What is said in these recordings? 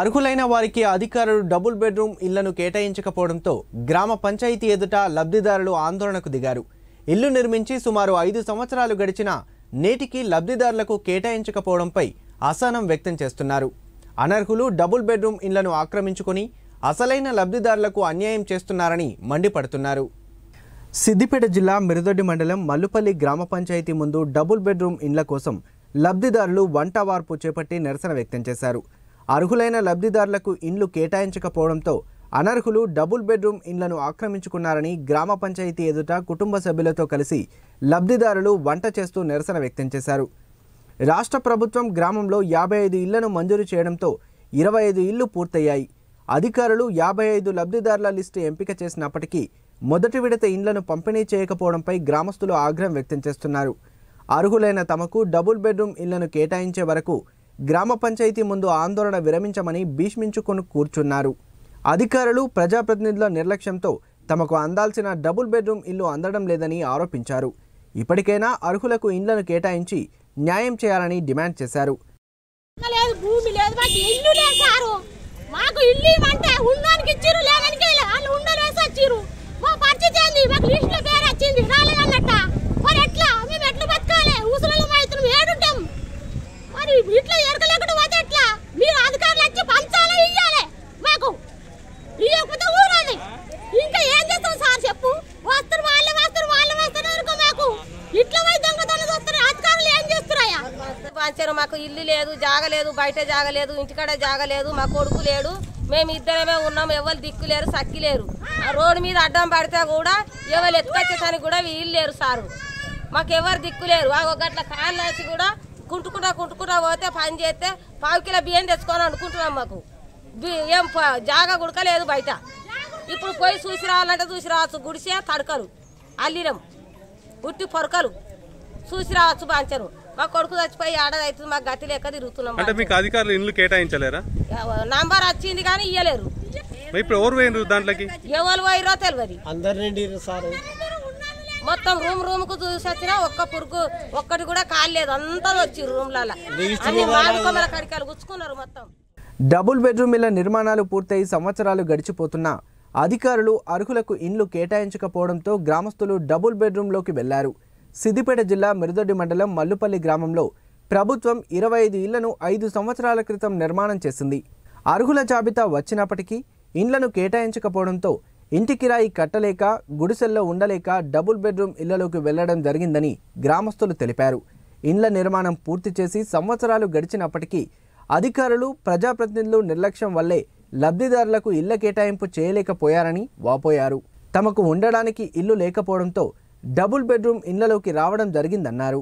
అర్హులైన వారికి అధికారులు డబుల్ బెడ్రూమ్ ఇళ్లను కేటాయించకపోవడంతో గ్రామ పంచాయతీ ఎదుట లబ్ధిదారులు ఆందోళనకు దిగారు ఇల్లు నిర్మించి సుమారు ఐదు సంవత్సరాలు గడిచినా నేటికి లబ్ధిదారులకు కేటాయించకపోవడంపై అసహనం వ్యక్తం చేస్తున్నారు అనర్హులు డబుల్ బెడ్రూమ్ ఇళ్లను ఆక్రమించుకొని అసలైన లబ్ధిదారులకు అన్యాయం చేస్తున్నారని మండిపడుతున్నారు సిద్దిపేట జిల్లా మిరుదొడ్డి మండలం మల్లుపల్లి గ్రామ పంచాయతీ ముందు డబుల్ బెడ్రూమ్ ఇండ్ల కోసం లబ్ధిదారులు వంట వార్పు చేపట్టి నిరసన వ్యక్తం చేశారు అర్హులైన లబ్ధిదారులకు ఇండ్లు కేటాయించకపోవడంతో అనర్హులు డబుల్ బెడ్రూమ్ ఇండ్లను ఆక్రమించుకున్నారని గ్రామ పంచాయతీ ఎదుట కుటుంబ సభ్యులతో కలిసి లబ్ధిదారులు వంట చేస్తూ నిరసన వ్యక్తం చేశారు రాష్ట్ర ప్రభుత్వం గ్రామంలో యాభై ఐదు ఇళ్లను మంజూరు చేయడంతో ఇరవై ఐదు ఇళ్లు పూర్తయ్యాయి అధికారులు యాభై ఐదు లబ్ధిదారుల లిస్టు ఎంపిక చేసినప్పటికీ మొదటి విడత ఇండ్లను పంపిణీ చేయకపోవడంపై గ్రామస్తులు ఆగ్రహం వ్యక్తం చేస్తున్నారు అర్హులైన తమకు డబుల్ బెడ్రూమ్ ఇళ్లను కేటాయించే వరకు గ్రామ పంచాయతీ ముందు ఆందోళన విరమించమని భీష్మించుకొని కూర్చున్నారు అధికారులు ప్రజాప్రతినిధుల నిర్లక్ష్యంతో తమకు అందాల్సిన డబుల్ బెడ్రూమ్ ఇల్లు అందడం లేదని ఆరోపించారు ఇప్పటికైనా అర్హులకు ఇండ్లను కేటాయించి న్యాయం చేయాలని డిమాండ్ చేశారు లేదు భూమి లేదు మాకు ఇల్లు లేదు సారు మాకు ఇల్లు ఇవ్వమంటే ఉండడానికి ఇచ్చిరు లేదానికి వాళ్ళు ఉండని వేసి వచ్చిర్రు మా పరిస్థితి ఏంది మాకు లిస్ట్ లో పేరు వచ్చింది రాలేదన్నట్ట మరి ఎట్లా మేము ఎట్లా బతకాలి ఊసులలో మైత్రం ఏడుంటాం మరి ఇట్లా ఎరకలేకుండా పోతే ఎట్లా మీరు అధికారులు వచ్చి పంచాలి ఇయ్యాలి మాకు ఇవ్వకపోతే ఊరాలి ఇంకా ఏం చేస్తాం సార్ చెప్పు వస్తారు వాళ్ళే వస్తారు వాళ్ళే వస్తారు అనుకో మాకు ఇట్లా పోయి దొంగతనం చూస్తారు అధికారులు ఏం చేస్తున్నాయా పంచారు మాకు ఇల్లు లేదు జాగ లేదు బయట జాగ లేదు ఇంటికాడ జాగ లేదు మా కొడుకు లేడు మేము ఇద్దరమే ఉన్నాం ఎవరు దిక్కు లేరు సక్కి లేరు ఆ రోడ్డు మీద అడ్డం పడితే కూడా ఎవరు ఎత్తుకొచ్చేసానికి కూడా వీళ్ళు లేరు సారు మాకు ఎవరు దిక్కు లేరు ఆ ఒక గట్ల కాళ్ళు వేసి కూడా కుంటుకుంటా కుంటుకుంటా పోతే పని చేస్తే పావు కిలో బియ్యం తెచ్చుకొని వండుకుంటున్నాం మాకు బి- ఏం ప- జాగ గుడక లేదు బయట ఇప్పుడు పోయి చూసి రావాలంటే చూసి రావచ్చు గుడిసే తడకలు అల్లినం ఉట్టి పొరకలు చూసి రావచ్చు బాంచరు మా కొడుకు చచ్చిపోయి ఏడాది అవుతుంది మాకు గతి లెక్క తిరుగుతున్నాం అంటే మీకు అధికారులు ఇల్లు కేటాయించలేరా నంబర్ వచ్చింది కానీ ఇయ్యలేరు మరి ఇప్పుడు ఎవరు పోయినరు దాంట్లోకి ఎవరు పోయిరో తెలియదు అందరు నిండిరు సార్ మొత్తం రూమ్ రూమ్ కు చూసి వచ్చినా ఒక్క పురుగు ఒక్కటి కూడా కాలేదు అంతా వచ్చి రూమ్లలో అన్ని మామికొమ్మల కడికాలు గుచ్చుకున్నారు మొత్తం డబుల్ బెడ్రూమ్ ఇళ్ల నిర్మాణాలు పూర్తయి సంవత్సరాలు గడిచిపోతున్నా అధికారులు అర్హులకు ఇండ్లు కేటాయించకపోవడంతో గ్రామస్తులు డబుల్ బెడ్రూమ్లోకి వెళ్లారు సిద్దిపేట జిల్లా మిరుదొడ్డి మండలం మల్లుపల్లి గ్రామంలో ప్రభుత్వం ఇరవై ఐదు ఇళ్లను ఐదు సంవత్సరాల క్రితం నిర్మాణం చేసింది అర్హుల జాబితా వచ్చినప్పటికీ ఇండ్లను కేటాయించకపోవడంతో ఇంటి కిరాయి కట్టలేక గుడిసెల్లో ఉండలేక డబుల్ బెడ్రూమ్ ఇళ్లలోకి వెళ్లడం జరిగిందని గ్రామస్తులు తెలిపారు ఇండ్ల నిర్మాణం పూర్తి చేసి సంవత్సరాలు గడిచినప్పటికీ అధికారులు ప్రజాప్రతినిధులు నిర్లక్ష్యం వల్లే లబ్ధిదారులకు ఇళ్ల కేటాయింపు చేయలేకపోయారని వాపోయారు తమకు ఉండడానికి ఇల్లు లేకపోవడంతో డబుల్ బెడ్రూమ్ ఇళ్లలోకి రావడం జరిగిందన్నారు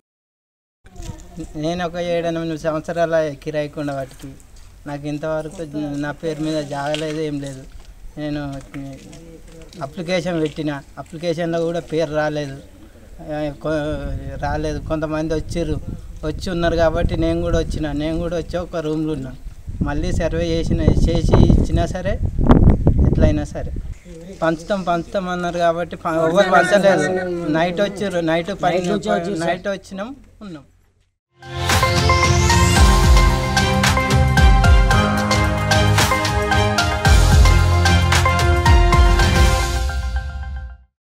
నేను ఒక ఏడెనిమిది సంవత్సరాల కిరాయికుండా వాటికి నాకు ఇంతవరకు నా పేరు మీద జాగలేదు ఏం లేదు నేను అప్లికేషన్ పెట్టిన అప్లికేషన్లో కూడా పేరు రాలేదు ఆ, కొ- రాలేదు కొంతమంది వచ్చిర్రు వచ్చి ఉన్నారు కాబట్టి నేను కూడా వచ్చిన నేను కూడా వచ్చి ఒక రూమ్లో ఉన్నా మళ్ళీ సర్వే చేసిన చేసి ఇచ్చినా సరే ఎట్లయినా సరే పంచుతాం పంచుతాం అన్నారు కాబట్టి ప- ఎవరు పంచలేదు నైట్ వచ్చిర్రు నైట్ పని నైట్ వచ్చినాం ఉన్నాం